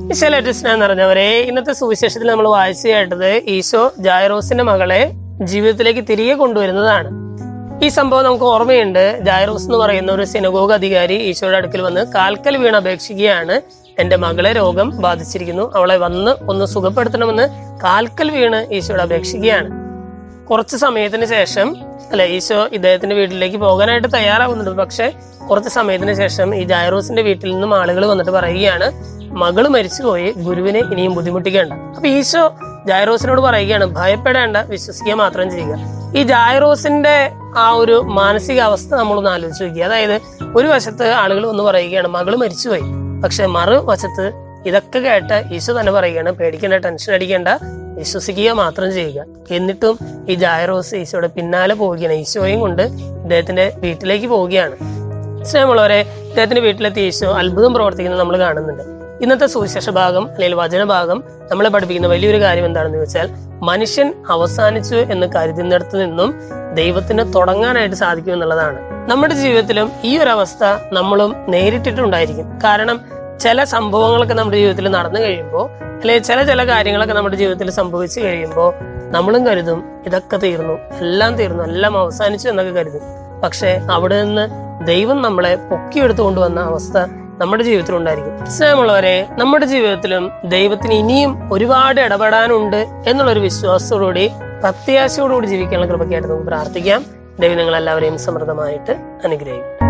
ഈശോയിലേറ്റ സ്നേഹം നിറഞ്ഞവരെ ഇന്നത്തെ സുവിശേഷത്തിൽ നമ്മൾ വായിച്ചു കേട്ടത് ഈശോ ജായറോസിന്റെ മകളെ ജീവിതത്തിലേക്ക് തിരികെ കൊണ്ടുവരുന്നതാണ് ഈ സംഭവം നമുക്ക് ഓർമ്മയുണ്ട് ജായറോസ് എന്ന് പറയുന്ന ഒരു സിനഗോഗ് അധികാരി ഈശോയുടെ അടുക്കൽ വന്ന് കാൽക്കൽ വീണ് അപേക്ഷിക്കുകയാണ് എന്റെ മകളെ രോഗം ബാധിച്ചിരിക്കുന്നു അവളെ വന്ന് ഒന്ന് സുഖപ്പെടുത്തണമെന്ന് കാൽക്കൽ വീണ് ഈശോയോട് അപേക്ഷിക്കുകയാണ് കുറച്ച് സമയത്തിന് ശേഷം അല്ലെ ഈശോ ഇദ്ദേഹത്തിന്റെ വീട്ടിലേക്ക് പോകാനായിട്ട് തയ്യാറാവുന്നുണ്ട് പക്ഷെ കുറച്ച് സമയത്തിന് ശേഷം ഈ ജായറോസിന്റെ വീട്ടിൽ നിന്നും ആളുകൾ വന്നിട്ട് പറയുകയാണ് മകള് മരിച്ചുപോയി ഗുരുവിനെ ഇനിയും ബുദ്ധിമുട്ടിക്കേണ്ട അപ്പൊ ഈശോ ജായറോസിനോട് പറയുകയാണ് ഭയപ്പെടേണ്ട വിശ്വസിക്കുക മാത്രം ചെയ്യുക ഈ ജായറോസിന്റെ ആ ഒരു മാനസികാവസ്ഥ നമ്മളൊന്ന് ആലോചിച്ച് നോക്കുക അതായത് ഒരു വശത്ത് ആളുകൾ വന്ന് പറയുകയാണ് മകള് മരിച്ചുപോയി പക്ഷെ മറുവശത്ത് ഇതൊക്കെ കേട്ട് ഈശോ തന്നെ പറയുകയാണ് പേടിക്കേണ്ട ടെൻഷൻ അടിക്കേണ്ട വിശ്വസിക്കുക മാത്രം ചെയ്യുക എന്നിട്ടും ഈ ജായറോസ് ഈശോയുടെ പിന്നാലെ പോവുകയാണ് ഈശോയും കൊണ്ട് ഇദ്ദേഹത്തിന്റെ വീട്ടിലേക്ക് പോവുകയാണ് സ്നേഹമുള്ളവരെ ഇദ്ദേഹത്തിന്റെ വീട്ടിലെത്തി ഈശോ അത്ഭുതം പ്രവർത്തിക്കുന്നത് നമ്മൾ കാണുന്നുണ്ട് ഇന്നത്തെ സുവിശേഷ ഭാഗം അല്ലെങ്കിൽ വചനഭാഗം നമ്മളെ പഠിപ്പിക്കുന്ന വലിയൊരു കാര്യം എന്താണെന്ന് വെച്ചാൽ മനുഷ്യൻ അവസാനിച്ചു എന്ന് കരുതുന്നിടത്ത് നിന്നും ദൈവത്തിന് തുടങ്ങാനായിട്ട് സാധിക്കും എന്നുള്ളതാണ് നമ്മുടെ ജീവിതത്തിലും ഈ ഒരു അവസ്ഥ നമ്മളും നേരിട്ടിട്ടുണ്ടായിരിക്കും കാരണം ചില സംഭവങ്ങളൊക്കെ നമ്മുടെ ജീവിതത്തിൽ നടന്നു കഴിയുമ്പോൾ അല്ലെങ്കിൽ ചില ചില കാര്യങ്ങളൊക്കെ നമ്മുടെ ജീവിതത്തിൽ സംഭവിച്ചു കഴിയുമ്പോൾ നമ്മളും കരുതും ഇതൊക്കെ തീർന്നു എല്ലാം തീർന്നു എല്ലാം അവസാനിച്ചു എന്നൊക്കെ കരുതും പക്ഷെ അവിടെ നിന്ന് ദൈവം നമ്മളെ പൊക്കിയെടുത്തു കൊണ്ടുവന്ന അവസ്ഥ നമ്മുടെ ജീവിതത്തിൽ ഉണ്ടായിരിക്കും സ്നേഹമുള്ളവരെ നമ്മുടെ ജീവിതത്തിലും ദൈവത്തിന് ഇനിയും ഒരുപാട് ഇടപെടാനുണ്ട് എന്നുള്ളൊരു വിശ്വാസത്തോടുകൂടി പ്രത്യാശയോടുകൂടി ജീവിക്കാനുള്ള കൃപയ്ക്കായിട്ട് നമുക്ക് പ്രാർത്ഥിക്കാം ദൈവം നിങ്ങൾ എല്ലാവരെയും സമൃദ്ധമായിട്ട് അനുഗ്രഹിക്കും